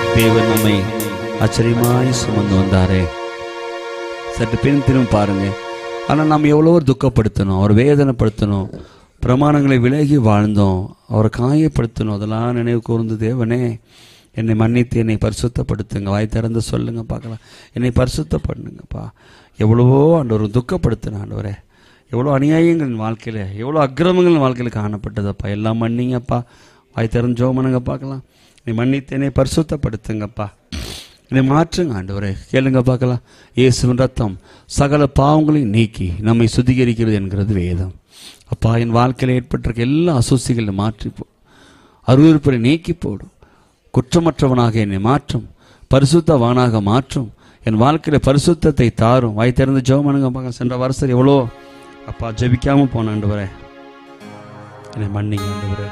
தேவன் நம்மை ஆச்சரியமாய் சுமந்து வந்தாரே சற்று பின் திரும்ப பாருங்க ஆனால் நாம் எவ்வளவோ துக்கப்படுத்தணும் அவரை வேதனைப்படுத்தணும் பிரமாணங்களை விலகி வாழ்ந்தோம் அவரை காயப்படுத்தணும் அதெல்லாம் நினைவு கூர்ந்து தேவனே என்னை மன்னித்து என்னை பரிசுத்தப்படுத்துங்க வாய் திறந்து சொல்லுங்க பார்க்கலாம் என்னை பரிசுத்தப்படுங்கப்பா எவ்வளவோ ஆண்டவர் துக்கப்படுத்தின ஆண்டவரே எவ்வளோ அநியாயங்கள் என் வாழ்க்கையில் எவ்வளோ அக்கிரமங்கள் என் வாழ்க்கையில் காணப்பட்டதப்பா எல்லாம் மன்னிங்கப்பா வாய் திறந்து ஜோமனுங்க பார்க்கலாம் நீ மன்னித்து என்னை பரிசுத்தப்படுத்துங்கப்பா என்னை மாற்றுங்க ஆண்டவரே கேளுங்க பார்க்கலாம் இயேசுவின் ரத்தம் சகல பாவங்களையும் நீக்கி நம்மை சுத்திகரிக்கிறது என்கிறது வேதம் அப்பா என் வாழ்க்கையில் ஏற்பட்டிருக்க எல்லா அசூசிகளை மாற்றி போ அருவருப்பை நீக்கி போடும் குற்றமற்றவனாக என்னை மாற்றும் பரிசுத்தவானாக மாற்றும் என் வாழ்க்கையில் பரிசுத்தத்தை தாரும் வாய் திறந்து ஜெபமனுங்க பார்க்க சென்ற வருஷம் எவ்வளோ அப்பா ஜெபிக்காம போன ஆண்டவரே என்னை மன்னிங்க ஆண்டவரே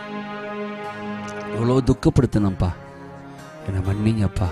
எவ்வளோ துக்கப்படுத்தினப்பா என்னை மன்னிங்கப்பா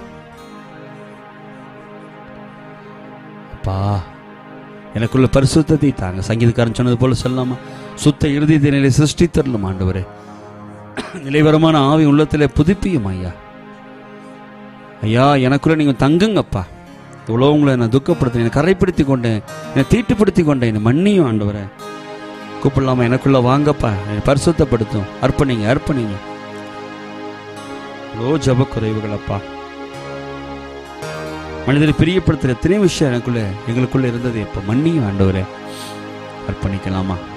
அப்பா எனக்குள்ள பரிசுத்தத்தை தாங்க சங்கீதக்காரன் சொன்னது போல சொல்லாமா சுத்த இறுதி நிலை சிருஷ்டி தரலும் ஆண்டவரே நிலைவரமான ஆவி உள்ளத்திலே புதுப்பியும் ஐயா ஐயா எனக்குள்ள நீங்க தங்குங்கப்பா இவ்வளோ உங்களை நான் துக்கப்படுத்தினேன் என்னை கரைப்படுத்தி கொண்டேன் என்னை தீட்டுப்படுத்தி கொண்டேன் என்னை மன்னியும் ஆண்டவரே கூப்பிடலாமா எனக்குள்ள வாங்கப்பா என்னை பரிசுத்தப்படுத்தும் அர்ப்பணிங்க அர்ப்பணிங்க இவ்வளோ ஜப குறைவுகள் அப்பா மனிதனை பிரியப்படுத்துகிற எத்தனை விஷயம் எனக்குள்ள எங்களுக்குள்ள இருந்தது எப்போ மன்னியும் ஆண்டவரே அர்ப்பணிக்கலாமா